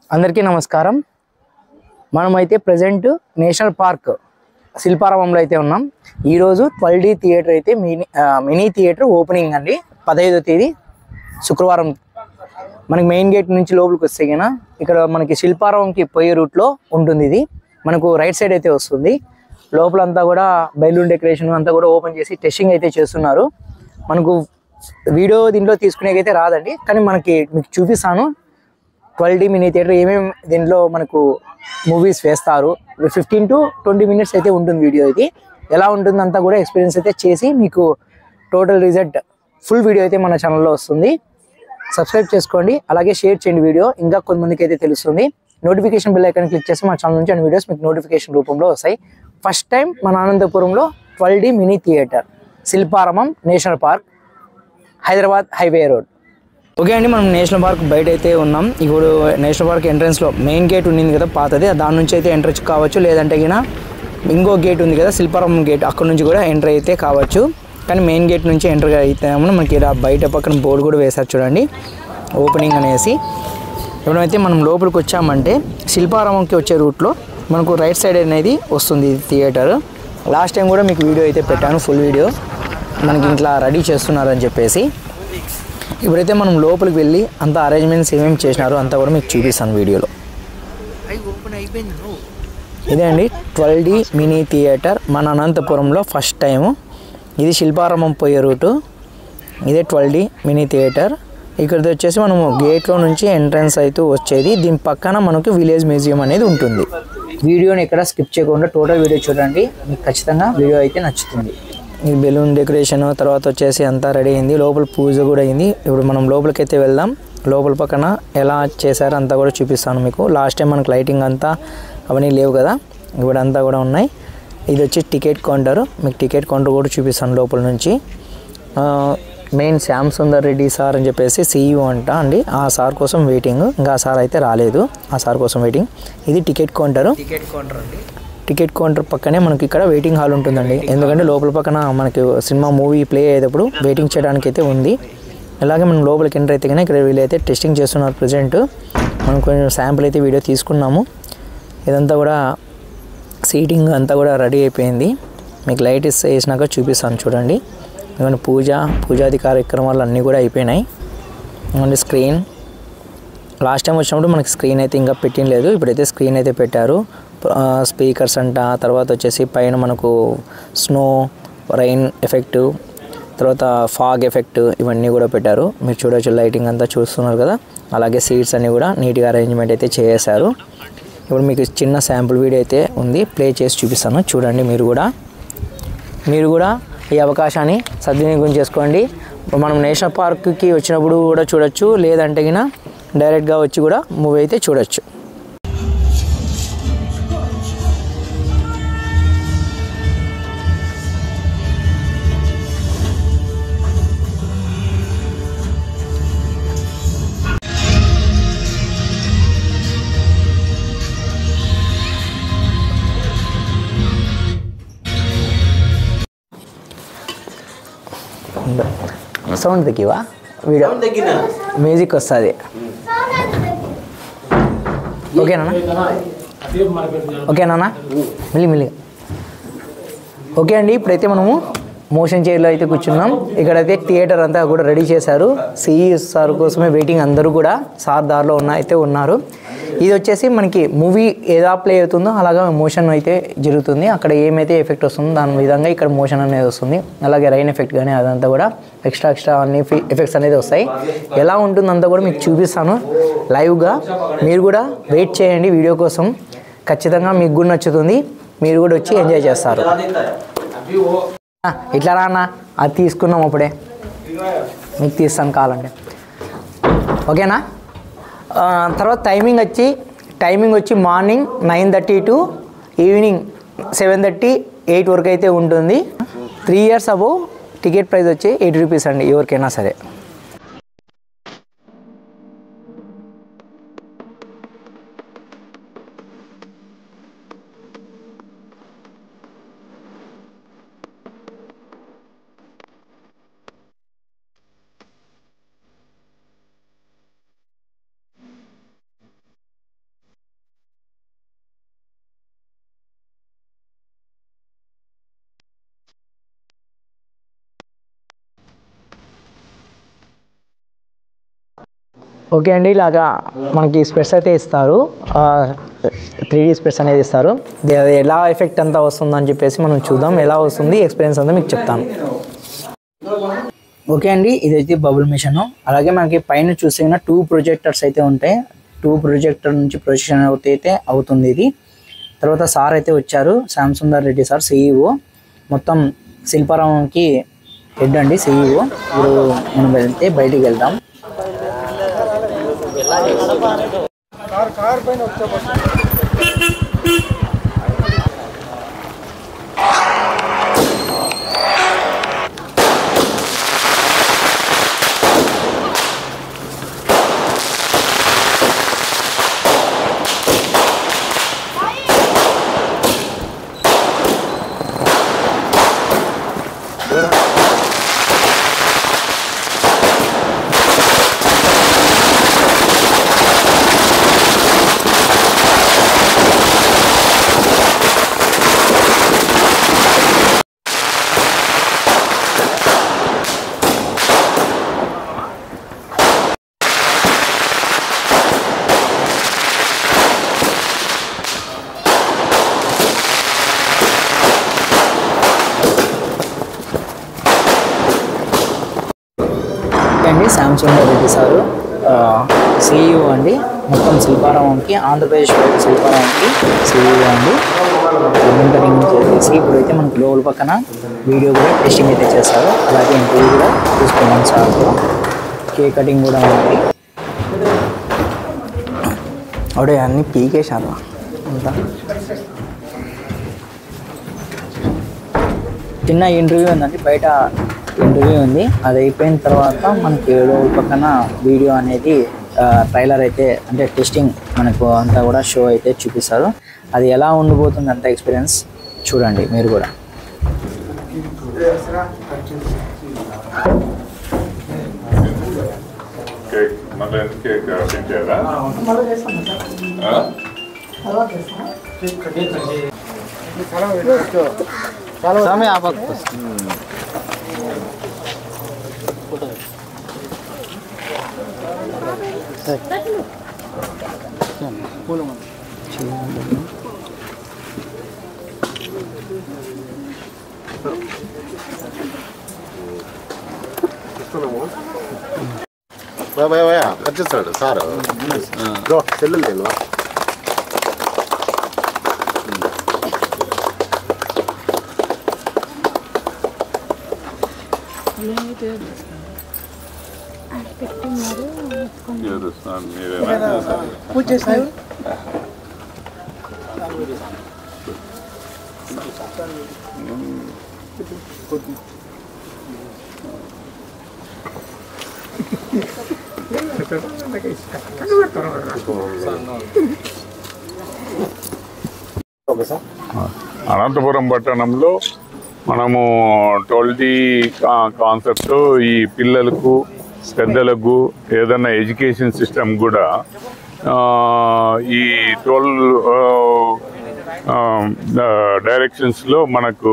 అందరికీ నమస్కారం మనమైతే ప్రజెంట్ నేషనల్ పార్క్ శిల్పారామంలో అయితే ఉన్నాం ఈరోజు ట్వెల్వ్ డి థియేటర్ అయితే మినీ ఆ, మినీ థియేటర్ ఓపెనింగ్ అండి పదహైదో తేదీ శుక్రవారం మనకి మెయిన్ గేట్ నుంచి లోపలికి వస్తే కనుక ఇక్కడ మనకి శిల్పారామంకి పోయే రూట్లో ఉంటుంది ఇది మనకు రైట్ సైడ్ అయితే వస్తుంది లోపలంతా కూడా బెలూన్ డెకరేషన్ అంతా కూడా ఓపెన్ చేసి టెస్టింగ్ అయితే చేస్తున్నారు మనకు వీడియో దీంట్లో తీసుకునేకైతే రాదండి కానీ మనకి మీకు చూపిస్తాను ట్వెల్వ్ డి మినీ థియేటర్ ఏమేమి దీంట్లో మనకు మూవీస్ వేస్తారు ఫిఫ్టీన్ టు ట్వంటీ మినిట్స్ అయితే ఉంటుంది వీడియో ఇది ఎలా ఉంటుందంతా కూడా ఎక్స్పీరియన్స్ అయితే చేసి మీకు టోటల్ రిజల్ట్ ఫుల్ వీడియో అయితే మన ఛానల్లో వస్తుంది సబ్స్క్రైబ్ చేసుకోండి అలాగే షేర్ చేయండి వీడియో ఇంకా కొంతమందికి అయితే తెలుస్తుంది నోటిఫికేషన్ బిల్ ఐకాన్ క్లిక్ చేసి మా ఛానల్ నుంచి అన్ని వీడియోస్ మీకు నోటిఫికేషన్ రూపంలో వస్తాయి ఫస్ట్ టైం మన అనంతపురంలో twelve D mini theatre Shilparamam national park Hyderabad highway road okay అండి మనం నేషనల్ పార్క్ బయట అయితే ఉన్నాం ఇప్పుడు నేషనల్ పార్క్ ఎంట్రన్స్లో మెయిన్ గేట్ ఉండింది కదా పాతది దాని నుంచి అయితే ఎంటర్ కావచ్చు లేదంటే గిన ఇంకో గేట్ ఉంది కదా శిల్పారామం గేట్ అక్కడ నుంచి కూడా ఎంటర్ అయితే కావచ్చు కానీ మెయిన్ గేట్ నుంచి ఎంటర్ అయితే మనకి ఇలా బయట పక్కన బోర్డు కూడా వేశారు చూడండి ఓపెనింగ్ అనేసి ఇప్పుడైతే మనం లోపలికి వచ్చామంటే శిల్పారామంకి వచ్చే రూట్లో మనకు రైట్ సైడ్ అనేది వస్తుంది ఇది థియేటర్ లాస్ట్ టైం కూడా మీకు వీడియో అయితే పెట్టాను ఫుల్ వీడియో మనకి ఇట్లా రెడీ చేస్తున్నారని చెప్పేసి ఇప్పుడైతే మనం లోపలికి వెళ్ళి అంత అరేంజ్మెంట్స్ ఏమేమి చేసినారో అంతా కూడా మీకు చూపిస్తాను వీడియోలో ఇదే అండి ట్వెల్వ్ డి మినీ థియేటర్ మన అనంతపురంలో ఫస్ట్ టైము ఇది శిల్పారామం పోయే రూటు ఇదే ట్వెల్వ్ డి మినీ థియేటర్ ఇక్కడిది వచ్చేసి మనము గేట్లో నుంచి ఎంట్రన్స్ అయితే వచ్చేది దీని పక్కన మనకు విలేజ్ మ్యూజియం అనేది ఉంటుంది వీడియోని ఎక్కడ స్కిప్ చేయకుండా టోటల్ వీడియో చూడండి మీకు ఖచ్చితంగా వీడియో అయితే నచ్చుతుంది ఈ బెలూన్ డెకరేషన్ తర్వాత వచ్చేసి అంతా రెడీ అయింది లోపల పూజ కూడా అయింది ఇప్పుడు మనం లోపలికి అయితే వెళ్దాం లోపల పక్కన ఎలా చేశారో అంతా కూడా చూపిస్తాను మీకు లాస్ట్ టైం మనకు లైటింగ్ అంతా అవన్నీ లేవు కదా ఇప్పుడు అంతా కూడా ఉన్నాయి ఇది వచ్చి టికెట్ కౌంటర్ మీకు టికెట్ కౌంటర్ కూడా చూపిస్తాను లోపల నుంచి ఆ, మెయిన్ శ్యామ్ సుందర్ రెడ్డి సార్ అని చెప్పేసి సీఈఓ అంట అండి ఆ సార్ కోసం వెయిటింగ్ ఇంకా ఆ సార్ అయితే రాలేదు ఆ సార్ కోసం వెయిటింగ్ ఇది టికెట్ కౌంటర్ టికెట్ కౌంటర్ అండి టికెట్ కౌంటర్ పక్కనే మనకి ఇక్కడ వెయిటింగ్ హాల్ ఉంటుందండి ఎందుకంటే లోపల పక్కన మనకి సినిమా మూవీ ప్లే అయ్యేటప్పుడు వెయిటింగ్ చేయడానికి అయితే ఉంది అలాగే మనం లోపలికి ఎంటర్ అయితే కానీ ఇక్కడ వీళ్ళైతే టెస్టింగ్ చేస్తున్నారు ప్రజెంట్ మనం కొంచెం శాంపుల్ అయితే వీడియో తీసుకున్నాము ఇదంతా కూడా సీటింగ్ అంతా కూడా రెడీ అయిపోయింది మీకు లైట్ ఇస్తే వేసినాక చూపిస్తాను చూడండి ఎందుకంటే పూజ పూజాది కార్యక్రమాలు అన్నీ కూడా అయిపోయినాయి ఎందుకంటే స్క్రీన్ లాస్ట్ టైం వచ్చినప్పుడు మనకి స్క్రీన్ అయితే ఇంకా పెట్టినలేదు ఇప్పుడైతే స్క్రీన్ అయితే పెట్టారు స్పీకర్స్ అంట తర్వాత వచ్చేసి పైన మనకు స్నో రైన్ ఎఫెక్ట్ తర్వాత ఫాగ్ ఎఫెక్ట్ ఇవన్నీ కూడా పెట్టారు మీరు చూడొచ్చు లైటింగ్ అంతా చూస్తున్నారు కదా అలాగే సీట్స్ అన్నీ కూడా నీట్గా అరేంజ్మెంట్ అయితే చేశారు ఇప్పుడు మీకు చిన్న శాంపుల్ వీడియో అయితే ఉంది ప్లే చేసి చూపిస్తాను చూడండి మీరు కూడా మీరు కూడా ఈ అవకాశాన్ని సద్వినియోగం చేసుకోండి మనం నేషనల్ పార్క్కి వచ్చినప్పుడు కూడా చూడొచ్చు లేదంటే గిన డైరెక్ట్గా వచ్చి కూడా మూవీ అయితే చూడొచ్చు సౌండ్ తగ్గివా వీడియో తగ్గిన మ్యూజిక్ వస్తుంది ఓకేనా ఓకేనా మిల్లి మిల్లి ఓకే అండి ఇప్పుడైతే మనము మోషన్ చైర్లో అయితే కూర్చున్నాం ఇక్కడైతే థియేటర్ అంతా కూడా రెడీ చేశారు సిఈ సార్ కోసమే వెయిటింగ్ అందరూ కూడా సార్ దారిలో ఉన్న అయితే ఉన్నారు ఇది వచ్చేసి మనకి మూవీ ఏదా ప్లే అవుతుందో అలాగా మోషన్ అయితే జరుగుతుంది అక్కడ ఏమైతే ఎఫెక్ట్ వస్తుందో దాని విధంగా ఇక్కడ మోషన్ అనేది వస్తుంది అలాగే రైన్ ఎఫెక్ట్ కానీ అదంతా కూడా ఎక్స్ట్రా ఎక్స్ట్రా అన్ని ఎఫెక్ట్స్ అనేది వస్తాయి ఎలా ఉంటుందంతా కూడా మీకు చూపిస్తాను లైవ్గా మీరు కూడా వెయిట్ చేయండి వీడియో కోసం ఖచ్చితంగా మీకు కూడా నచ్చుతుంది మీరు కూడా వచ్చి ఎంజాయ్ చేస్తారు ఆ, ఇట్లా రా అన్న అది తీసుకున్నాం అప్పుడే మీకు తీస్తాను కావాలంటే ఓకేనా ఆ, తర్వాత టైమింగ్ వచ్చి టైమింగ్ వచ్చి morning nine thirty to evening seven thirty eight వరకు అయితే ఉంటుంది three years above ticket price వచ్చి ఎయిటీ రూపీస్ అండి ఎవరికైనా సరే ఓకే అండి ఇలాగా మనకి స్పెట్స్ అయితే ఇస్తారు త్రీ డీ స్పెట్స్ అనేది ఇస్తారు ఇది అది ఎలా ఎఫెక్ట్ అంతా వస్తుందని చెప్పేసి మనం చూద్దాం ఎలా వస్తుంది ఎక్స్పీరియన్స్ అంతా మీకు చెప్తాను ఓకే అండి ఇదైతే బబుల్ మిషన్ అలాగే మనకి పైన చూసిన టూ ప్రొజెక్టర్స్ అయితే ఉంటాయి టూ ప్రొజెక్టర్ నుంచి ప్రొజెక్షన్ అవుతే అయితే అవుతుంది ఇది తర్వాత సార్ అయితే వచ్చారు శ్యామ్ రెడ్డి సార్ సిఇఓ మొత్తం శిల్పారామంకి హెడ్ అండి సిఇఓ ఇప్పుడు మనం వెళ్తే బయటికి వెళ్దాం ఓకే అండి శాంసంగ్ రెడ్డి సారు సిఇఓ అండి మొత్తం శిల్పారామంకి ఆంధ్రప్రదేశ్ వైపు శిల్పారామంకి సిఇఓ అండి ఇంటరింగ్ చేసేసి ఇప్పుడైతే మనకి లోపల పక్కన వీడియో కూడా టెస్టింగ్ అయితే చేస్తారు అలాగే ఇంటర్వ్యూ కూడా తీసుకున్నాం సార్తో కేక్ కటింగ్ కూడా ఉంది అప్పుడే అన్ని పీకేశారు అంతా చిన్న ఇంటర్వ్యూ ఉందండి బయట ఇంటర్వ్యూ ఉంది అది అయిపోయిన తర్వాత మనకి లోపల పక్కన వీడియో అనేది ట్రైలర్ అయితే అంటే టెస్టింగ్ మనకు అంతా కూడా షో అయితే చూపిస్తారు అది ఎలా ఉండిపోతుంది అంత ఎక్స్పీరియన్స్ చూడండి మీరు కూడా కేక్ మళ్ళీ ఎందుకు కేక్ పెంచారా భయ భయ వచ్చేస్తాడు సార్ బ్రో చెల్లెలు నేను చేస్తున్నాను మీరేనా అనంతపురం పట్టణంలో మనము ట్వెల్టీ కాన్సెప్ట్ ఈ పిల్లలకు పెద్దలకు ఏదైనా ఎడ్యుకేషన్ సిస్టమ్ కూడా ఆ, ఈ ట్వెల్వ్ డైరెక్షన్స్లో మనకు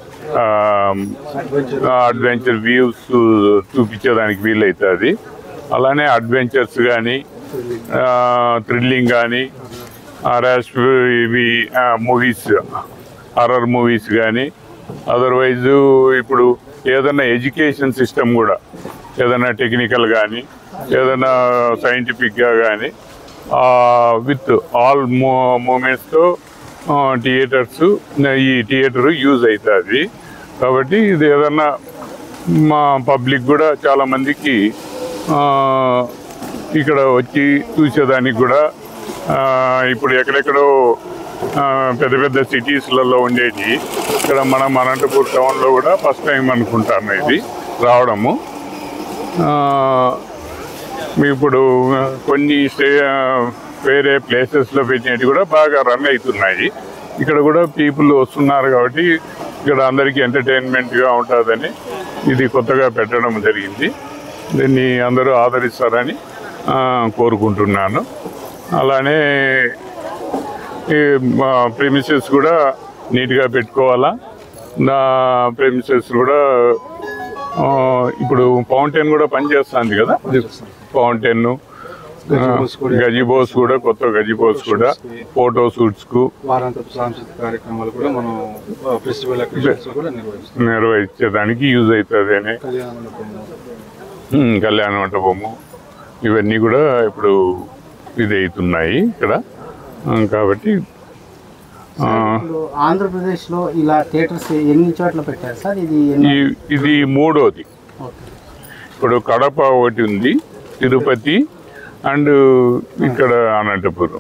అడ్వెంచర్ వ్యూస్ చూపించేదానికి వీలవుతుంది అలానే అడ్వెంచర్స్ కానీ థ్రిల్లింగ్ కానీ ర్యాష్ ఇవి మూవీస్ హర్రర్ మూవీస్ కానీ అదర్వైజ్ ఇప్పుడు ఏదైనా ఎడ్యుకేషన్ సిస్టమ్ కూడా ఏదైనా టెక్నికల్ కానీ ఏదైనా సైంటిఫిక్గా కానీ విత్ ఆల్ మూ మూమెంట్స్తో థియేటర్స్ ఈ థియేటర్ యూజ్ అవుతుంది కాబట్టి ఇది ఏదన్నా మా పబ్లిక్ కూడా చాలా మందికి ఆ, ఇక్కడ వచ్చి చూసేదానికి కూడా ఆ, ఇప్పుడు ఎక్కడెక్కడో ఆ, పెద్ద పెద్ద సిటీస్లలో ఉండేది ఇక్కడ మనం అనంతపూర్ టౌన్లో కూడా ఫస్ట్ టైం అనుకుంటాను ఇది రావడము ఆ, మీ ఇప్పుడు కొన్ని స్టే వేరే ప్లేసెస్లో పెట్టినవి కూడా బాగా రన్ అవుతున్నాయి ఇక్కడ కూడా పీపుల్ వస్తున్నారు కాబట్టి ఇక్కడ అందరికీ ఎంటర్టైన్మెంట్గా ఉంటుందని ఇది కొత్తగా పెట్టడం జరిగింది దీన్ని అందరూ ఆదరిస్తారని ఆ, కోరుకుంటున్నాను అలానే ఈ ప్రెమిసెస్ కూడా నీట్గా పెట్టుకోవాలా నా ప్రెమిసెస్ కూడా ఆ, ఇప్పుడు ఫౌంటైన్ కూడా పనిచేస్తుంది కదా ఫౌంటైన్ గజిబోస్ కూడా గజిబోస్ కూడా కొత్త గజిబోస్ కూడా ఫోటో షూట్స్ కు వారాంతపు సాంస్కృతిక కార్యక్రమాలు కూడా మనం ఫెస్టివల్ అకేషన్స్ కూడా నిర్వహిస్తాం నిర్వహించడానికి యూజ్ అవుతుంది అని కళ్యాణ మండపము ఉమ్, కళ్యాణ మంటపము ఇవన్నీ కూడా ఇప్పుడు ఇది అవుతున్నాయి ఇక్కడ ఉమ్, కాబట్టి ఆ, ఇప్పుడు ఆంధ్రప్రదేశ్లో ఇలా థియేటర్స్ ఎన్ని చోట్ల పెట్టారు సార్ ఇది ఎన్ని ఈ- ఇది మూడోది ఓకే. ఇప్పుడు కడప ఒకటి ఉంది తిరుపతి అండ్ ఇక్కడ అనంతపురం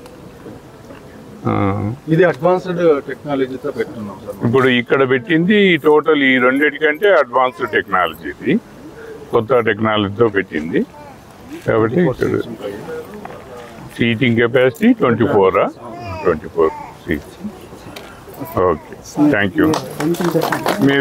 ఆ, ఇది అడ్వాన్స్డ్ టెక్నాలజీతో పెట్టున్నాం సార్ ఇప్పుడు ఇక్కడ పెట్టింది టోటల్ ఈ రెండిటికంటే అడ్వాన్స్డ్ టెక్నాలజీ ఇది కొత్త టెక్నాలజీతో పెట్టింది కాబట్టి ఇక్కడ సీటింగ్ కెపాసిటీ ట్వంటీ ఫోరా twenty four seats okay thank you కొంచెం చెప్పండి మీరు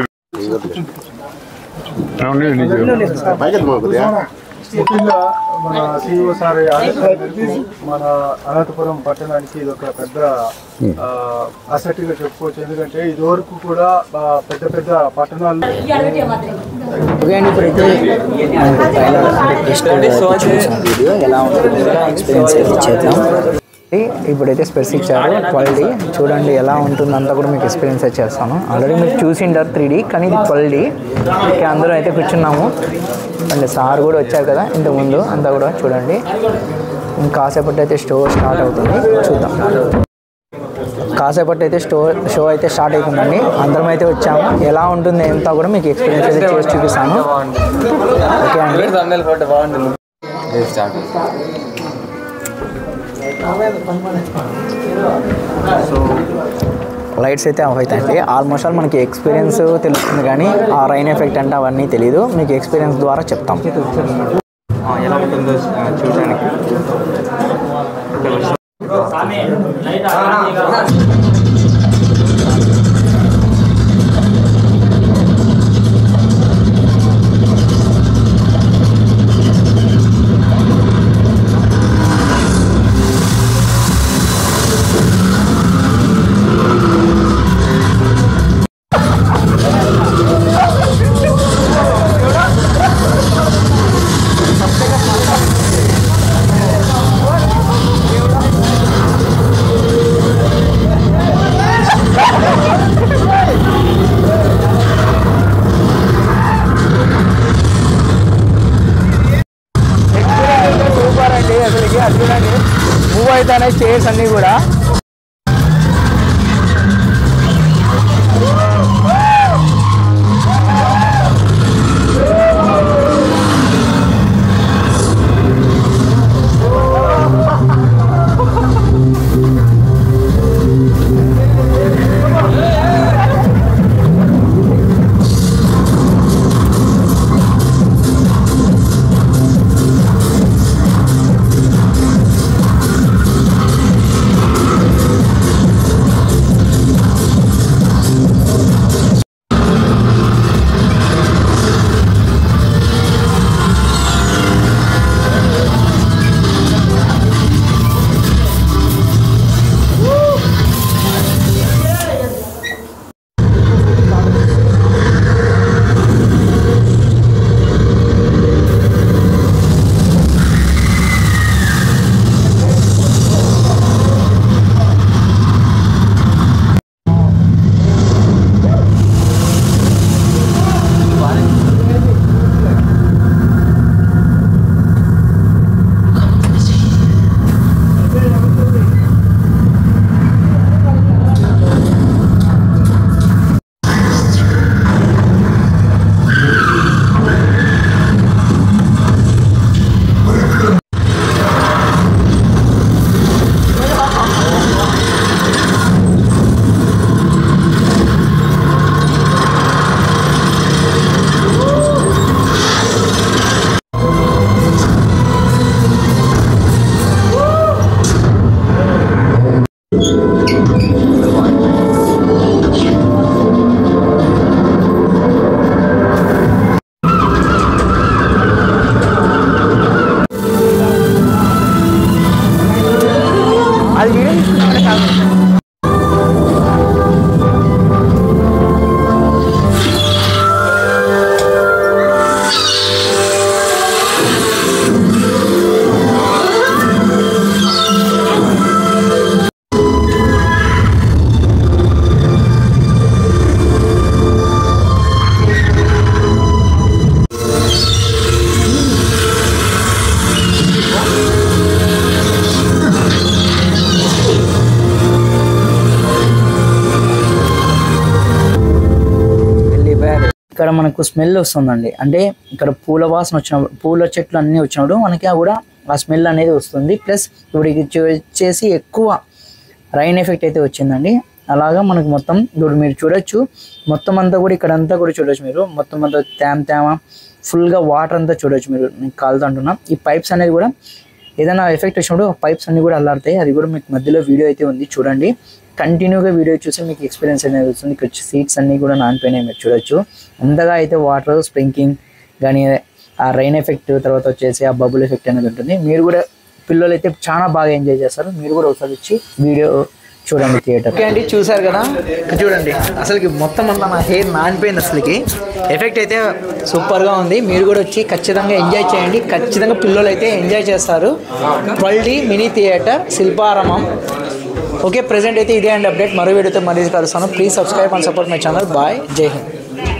అవును, నిజం. పైకి కొద్దిగా ముఖ్యంగా మన సిఇఓ సార్ ఆదేశాల మేరకు మన అనంతపురం పట్టణానికి ఇది ఒక పెద్ద అసెట్ గా చెప్పుకోవచ్చు ఎందుకంటే ఇది వరకు కూడా ఆ, పెద్ద పెద్ద పట్టణాల్లో ఓకే అండి ఇప్పుడైతే మనకు ట్రైలర్ అంటే టెస్ట్ చూసాం వీడియో ఎలా ఉంటుందో ఎక్స్పీరియన్స్ అయితే చేద్దాం ఇప్పుడైతే స్పెట్స్ ఇచ్చారు ట్వెల్వ్ డి చూడండి ఎలా ఉంటుందంతా కూడా మీకు ఎక్స్పీరియన్స్ అయితే చేస్తాను ఆల్రెడీ మీరు చూసిండారు త్రీ డి కానీ ఇది ట్వెల్వ్ డి అందరూ అయితే కూర్చున్నాము అండ్ సార్ కూడా వచ్చారు కదా ఇంతకుముందు అంతా కూడా చూడండి కాసేపటి అయితే షో స్టార్ట్ అవుతుంది చూద్దాం కాసేపటి అయితే స్టో షో అయితే స్టార్ట్ అవుతుందండి అందరం అయితే వచ్చాము ఎలా ఉంటుంది అంతా కూడా మీకు ఎక్స్పీరియన్స్ అయితే చేసి చూపిస్తాను ఓకే అండి లైట్స్ అయితే ఆఫ్ అవుతాయండి ఆల్మోస్ట్ ఆల్ మనకి ఎక్స్పీరియన్స్ తెలుస్తుంది కానీ ఆ రైన్ ఎఫెక్ట్ అంటే అవన్నీ తెలియదు మీకు ఎక్స్పీరియన్స్ ద్వారా చెప్తాం ఎలా ఉంటుందో చూడడానికి సూపర్ అండి అసలుకి అది చూడండి మూవ్ అవుతానే స్టేర్స్ అన్నీ కూడా అది వీడియో తీసుకుంటే కాదు మనకు స్మెల్ వస్తుందండి అంటే ఇక్కడ పూల వాసన వచ్చినప్పుడు పూల చెట్లు అన్నీ వచ్చినప్పుడు మనకి ఆ కూడా ఆ స్మెల్ అనేది వస్తుంది ప్లస్ ఇప్పుడు ఇది చూ- వచ్చేసి ఎక్కువ రైన్ ఎఫెక్ట్ అయితే వచ్చిందండి అలాగా మనకు మొత్తం ఇప్పుడు మీరు చూడొచ్చు మొత్తం అంతా కూడా ఇక్కడ అంతా కూడా చూడొచ్చు మీరు మొత్తం అంతా తేమ తేమ ఫుల్గా వాటర్ అంతా చూడొచ్చు మీరు నేను కాలుతో అంటున్నా ఈ పైప్స్ అనేది కూడా ఏదైనా ఎఫెక్ట్ వచ్చినప్పుడు పైప్స్ అన్ని కూడా అల్లాడతాయి అది కూడా మీకు మధ్యలో వీడియో అయితే ఉంది చూడండి కంటిన్యూగా వీడియో చూసి మీకు ఎక్స్పీరియన్స్ అనేది వస్తుంది ఇక్కడ సీట్స్ అన్నీ కూడా నానిపోయినాయి మీరు చూడొచ్చు అంతగా అయితే వాటర్ స్ప్రింకింగ్ కానీ ఆ రైన్ ఎఫెక్ట్ తర్వాత వచ్చేసి ఆ బబుల్ ఎఫెక్ట్ అనేది ఉంటుంది మీరు కూడా పిల్లలు అయితే చాలా బాగా ఎంజాయ్ చేస్తారు మీరు కూడా ఒకసారి వచ్చి వీడియో చూడండి థియేటర్ ఓకే అండి చూసారు కదా చూడండి అసలుకి మొత్తం అంతా నా హెయిర్ నానిపోయింది అసలుకి ఎఫెక్ట్ అయితే సూపర్గా ఉంది మీరు కూడా వచ్చి ఖచ్చితంగా ఎంజాయ్ చేయండి ఖచ్చితంగా పిల్లలు అయితే ఎంజాయ్ చేస్తారు twelve D mini theatre Shilparamam okay present అయితే ఇదే అండి అప్డేట్ మరో వీడియోతో మరీ కలుస్తాను please subscribe and support my channel bye జై హింద్